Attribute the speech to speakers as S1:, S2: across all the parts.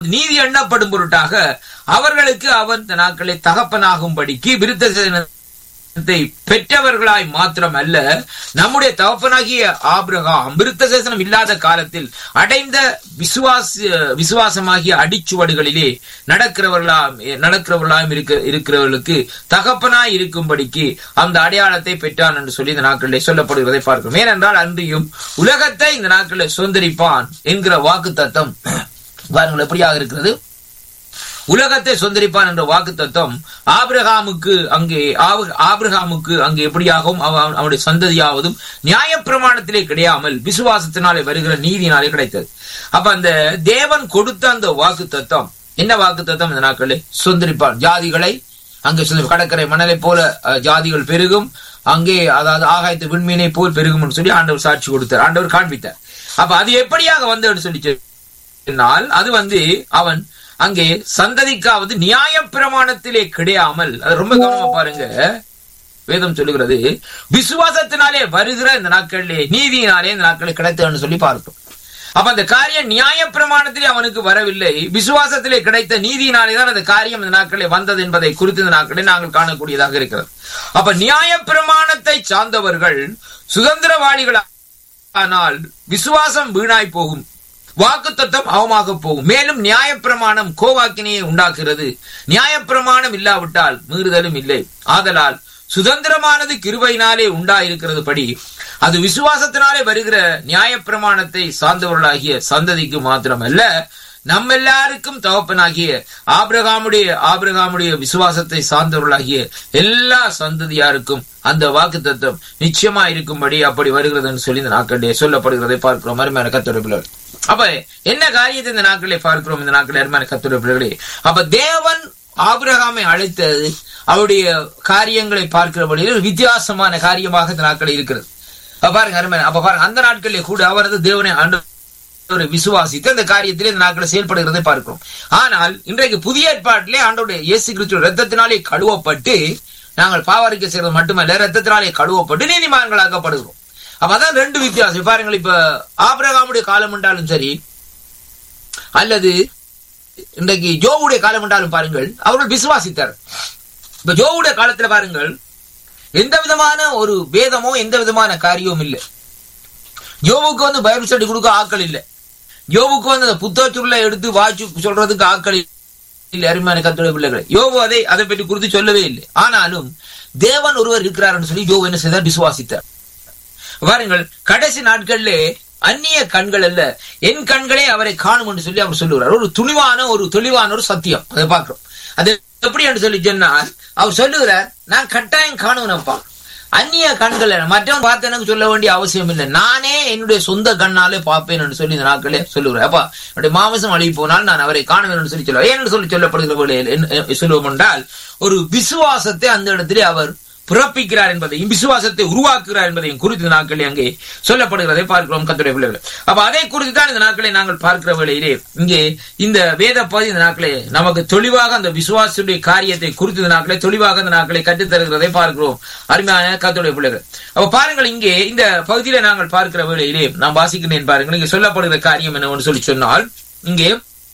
S1: நீதி எண்ணப்படும் பொருட்டாக அவர்களுக்கு அவன் இந்த நாட்களை தகப்பனாகும்படிக்கு விருத்த சேதனத்தை பெற்றவர்களாய் மாத்திரம் அல்ல நம்முடைய தகப்பனாகிய ஆபிரகாம் விருத்த சேசனம் இல்லாத காலத்தில் அடைந்த விசுவாச விசுவாசமாகிய அடிச்சுவடுகளிலே நடக்கிறவர்களாம் நடக்கிறவர்களாம் இருக்க இருக்கிறவர்களுக்கு தகப்பனாய் இருக்கும்படிக்கு அந்த அடையாளத்தை பெற்றான் என்று சொல்லி இந்த நாட்களிலே சொல்லப்படுகிறதை பார்க்கிறோம் ஏனென்றால் அன்றியும் உலகத்தை இந்த நாட்களில் சுதந்திரிப்பான் என்கிற வாக்கு தத்தம் பாருங்கள் எப்படியாக இருக்கிறது உலகத்தை சுதந்திரிப்பான் என்ற வாக்கு தத்துவம் ஆபிரகாமுக்கு அங்கே ஆப- ஆபிரகாமுக்கு அங்கே எப்படியாகவும் அவ- அவனுடைய சந்ததியாவதும் நியாயப்பிரமாணத்திலே கிடையாமல் விசுவாசத்தினாலே வருகிற நீதியினாலே கிடைத்தது அப்ப அந்த தேவன் கொடுத்த அந்த வாக்கு தத்துவம் என்ன வாக்கு தத்துவம் இந்த நாட்களில் சுதந்திரிப்பான் ஜாதிகளை அங்கே சுதந்திரி- கடற்கரை மணலை போல அஹ், ஜாதிகள் பெருகும் அங்கே அதாவது ஆகாயத்து விண்மீனை போல் பெருகும் சொல்லி ஆண்டவர் சாட்சி கொடுத்தார் ஆண்டவர் காண்பித்தார் அப்ப அது எப்படியாக வந்ததுன்னு சொல்லி சொன்னால் அது வந்து அவன் அங்கே சந்ததிக்காவது நியாய பிரமாணத்திலே கிடையாமல் அது ரொம்ப கவனமா பாருங்க வேதம் சொல்லுகிறது விசுவாசத்தினாலே வருகிற இந்த நாட்களிலே நீதியினாலே இந்த நாட்களில் கிடைத்ததுன்னு சொல்லி பார்க்கிறோம் அப்ப அந்த காரியம் நியாய பிரமாணத்திலே அவனுக்கு வரவில்லை விசுவாசத்திலே கிடைத்த நீதியினாலே தான் அந்த காரியம் இந்த நாட்களிலே வந்தது என்பதை குறித்து இந்த நாட்களில் நாங்கள் காணக்கூடியதாக இருக்கிறது அப்ப நியாய பிரமாணத்தை சார்ந்தவர்கள் சுதந்திரவாளிகளா ஆனால் விசுவாசம் வீணாய் போகும் வாக்குத்தத்தம் அவமாக போகும் மேலும் நியாயப்பிரமாணம் கோவாக்கினையை உண்டாக்குகிறது நியாயப்பிரமாணம் இல்லாவிட்டால் மீறுதலும் இல்லை ஆதலால் சுதந்திரமானது கிருபையினாலே உண்டாயிருக்கிறது படி அது விசுவாசத்தினாலே வருகிற நியாயப்பிரமாணத்தை சார்ந்தவர்களாகிய சந்ததிக்கு மாத்திரமல்ல நம்ம எல்லாருக்கும் தகப்பனாகிய ஆபிரகாமுடைய ஆபிரகாமுடைய விசுவாசத்தை சார்ந்தவர்களாகிய எல்லா சந்ததியாருக்கும் அந்த வாக்கு தத்துவம் நிச்சயமா இருக்கும்படி அப்படி வருகிறதுன்னு சொல்லி இந்த நாட்களிலே சொல்லப்படுகிறதை பார்க்கிறோம் அருமையான கத்தோட பிள்ளைகள் அப்ப என்ன காரியத்தை இந்த நாட்களிலே பார்க்கிறோம் இந்த நாட்களில் அருமையான கத்தோட பிள்ளைகளே அப்ப தேவன் ஆபிரகாமை அழைத்தது அவருடைய காரியங்களை பார்க்கிற வழியில் ஒரு வித்தியாசமான காரியமாக இந்த நாட்களில் இருக்கிறது அப்ப பாருங்க அருமையான அப்ப பாருங்க அந்த நாட்களிலே கூட அவரது தேவனை ஆண்டு ஒரு விசுவாசித்து அந்த காரியத்திலே இந்த நாட்களை செயல்படுகிறதை பார்க்கிறோம் ஆனால் இன்றைக்கு புதிய ஏற்பாட்டிலே ஆண்டோடைய இயேசு கிறிஸ்துவ ரத்தத்தினாலே கழுவப்பட்டு நாங்கள் பாவரிக்கை செய்வது மட்டுமல்ல ரத்தத்தினாலே கழுவப்பட்டு நீதிமான்களாக்கப்படுகிறோம் அப்ப அதான் ரெண்டு வித்தியாசம் பாருங்கள் இப்ப ஆபிரகாமுடைய காலம் என்றாலும் சரி அல்லது இன்றைக்கு ஜோவுடைய காலம் என்றாலும் பாருங்கள் அவர்கள் விசுவாசித்தார் இப்ப ஜோவுடைய காலத்துல பாருங்கள் எந்த விதமான ஒரு வேதமோ எந்த விதமான காரியமும் இல்லை யோவுக்கு வந்து பைபிள் ஸ்டடி கொடுக்க ஆட்கள் இல்லை யோவுக்கு வந்து அந்த புத்தகச்சுருளை எடுத்து வாய்ச்சு சொல்றதுக்கு ஆட்கள் இல்லை அருமையான கத்துடைய பிள்ளைகள் யோபு அதை அதை பற்றி குறித்து சொல்லவே இல்லை ஆனாலும் தேவன் ஒருவர் இருக்கிறார்னு சொல்லி யோபு என்ன செய்தார் விசுவாசித்தார் பாருங்கள் கடைசி நாட்களிலே அந்நிய கண்கள் அல்ல என் கண்களே அவரை காணும் என்று சொல்லி அவர் சொல்லுகிறார் ஒரு துணிவான ஒரு தெளிவான ஒரு சத்தியம் அதை பார்க்கிறோம் அது எப்படி என்று சொல்லி சொன்னால் அவர் சொல்லுகிறார் நான் கட்டாயம் காணுவனப்பா அந்நிய கண்கள் மற்றவன் பார்த்து எனக்கு சொல்ல வேண்டிய அவசியம் இல்லை நானே என்னுடைய சொந்த கண்ணாலே பார்ப்பேன் என்று சொல்லி இந்த நாட்களே சொல்லுகிறேன் அப்பா என்னுடைய மாமிசம் அழுகி போனால் நான் அவரை காணுவேன் என்று சொல்லி சொல்லுவார் ஏன் சொல்லி சொல்லப்படுகிற வேளையில் என்ன சொல்லுவோம் என்றால் ஒரு விசுவாசத்தை அந்த இடத்திலே அவர் பிறப்பிக்கிறார் என்பதையும் விசுவாசத்தை உருவாக்குகிறார் என்பதையும் குறித்து இந்த நாட்களில் அங்கே சொல்லப்படுகிறதை பார்க்கிறோம் கத்துடைய பிள்ளைகள் அப்ப அதை குறித்து தான் இந்த நாட்களை நாங்கள் பார்க்கிற வேளையிலே இங்கே இந்த வேத பகுதி இந்த நாட்களே நமக்கு தெளிவாக அந்த விசுவாசத்துடைய காரியத்தை குறித்து இந்த நாட்களை தெளிவாக இந்த நாட்களை கற்றுத் தருகிறதை பார்க்கிறோம் அருமையான கத்துடைய பிள்ளைகள் அப்ப பாருங்கள் இங்கே இந்த பகுதியில நாங்கள் பார்க்கிற வேளையிலே நான் வாசிக்கிறேன் பாருங்கள் இங்கே சொல்லப்படுகிற காரியம் என்னவென்று சொல்லி சொன்னால் இங்கே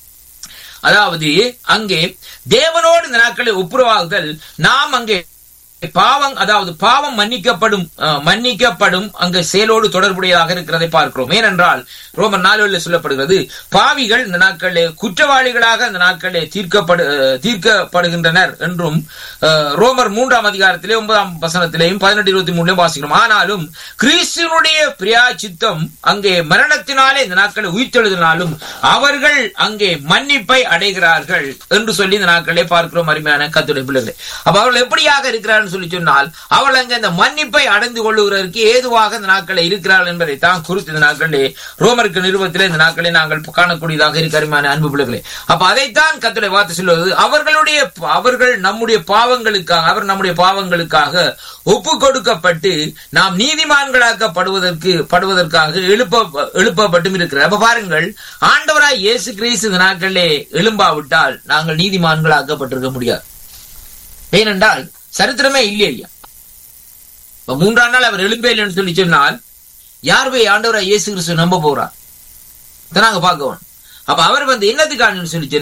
S1: அதாவது அங்கே தேவனோடு இந்த நாட்களை ஒப்புரவாகுதல் நாம் அங்கே பாவம் அதாவது பாவம் மன்னிக்கப்படும் அஹ், மன்னிக்கப்படும் அங்கு செயலோடு தொடர்புடையதாக இருக்கிறதை பார்க்கிறோம் ஏனென்றால் ரோமர் நாலுல சொல்லப்படுகிறது பாவிகள் இந்த நாட்களிலே குற்றவாளிகளாக இந்த நாட்களிலே தீர்க்கப்படு அஹ், தீர்க்கப்படுகின்றனர் என்றும் அஹ், ரோமர் மூன்றாம் அதிகாரத்திலே ஒன்பதாம் வசனத்திலேயும் பதினெட்டு இருபத்தி மூணுலையும் வாசிக்கிறோம் ஆனாலும் கிறிஸ்துவனுடைய பிரியாச்சித்தம் அங்கே மரணத்தினாலே இந்த நாட்களை உயிர்த்தெழுதினாலும் அவர்கள் அங்கே மன்னிப்பை அடைகிறார்கள் என்று சொல்லி இந்த நாட்களே பார்க்கிறோம் அருமையான கத்துடைய பிள்ளைகளை அப்ப அவர்கள் எப்படியாக இருக்கிறார்கள் சொல்லி சொன்னால் அவள் அங்கே இந்த மன்னிப்பை அடைந்து கொள்ளுகிறதற்கு ஏதுவாக இந்த நாட்களில் இருக்கிறார்கள் என்பதை தான் குறித்து இந்த நாட்களிலே ரோமருக்கு நிறுவத்திலே இந்த நாட்களை நாங்கள் காணக்கூடியதாக இருக்க அருமையான அன்பு பிள்ளைகளே அப்ப அதைத்தான் கத்துடைய வார்த்தை சொல்வது அவர்களுடைய அவர்கள் நம்முடைய பாவங்களுக்காக அவர் நம்முடைய பாவங்களுக்காக ஒப்பு கொடுக்கப்பட்டு நாம் நீதிமான்களாக்கப்படுவதற்கு படுவதற்காக எழுப்ப எழுப்பப்பட்டும் இருக்கிறார் அப்ப பாருங்கள் ஆண்டவராய் இயேசு கிறிஸ்து இந்த நாட்களிலே எழும்பாவிட்டால் நாங்கள் நீதிமான்களாக்கப்பட்டிருக்க முடியாது ஏனென்றால் சரித்திரமே இல்லை ஐயா இப்ப மூன்றாம் நாள் அவர் எழும்பே இல்லைன்னு சொல்லி சொன்னால் யார் போய் ஆண்டவராய் இயேசு கிறிஸ்து நம்ப போறார் இதை நாங்க பார்க்கணும் அப்ப அவர் வந்து என்னத்துக்கான சொல்லி சொன்னா